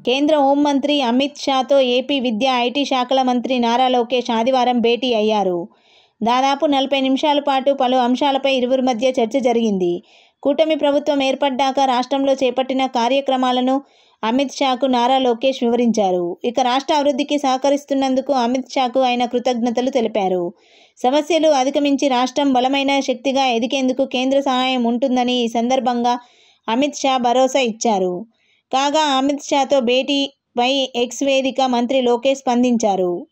కేంద్ర హోంమంత్రి అమిత్ షాతో ఏపీ విద్యా ఐటీ శాఖల మంత్రి నారా లోకేష్ ఆదివారం భేటీ అయ్యారు దాదాపు నలభై నిమిషాల పాటు పలు అంశాలపై ఇరువురి మధ్య చర్చ జరిగింది కూటమి ప్రభుత్వం ఏర్పడ్డాక రాష్ట్రంలో చేపట్టిన కార్యక్రమాలను అమిత్ షాకు నారా లోకేష్ వివరించారు ఇక రాష్ట్ర అభివృద్ధికి సహకరిస్తున్నందుకు అమిత్ షాకు ఆయన కృతజ్ఞతలు తెలిపారు సమస్యలు అధిగమించి రాష్ట్రం బలమైన శక్తిగా ఎదిగేందుకు కేంద్ర సహాయం ఉంటుందని ఈ సందర్భంగా అమిత్ షా భరోసా ఇచ్చారు కాగా అమిత్ షాతో భేటీపై ఎక్స్ వేదిక మంత్రి లోకేష్ స్పందించారు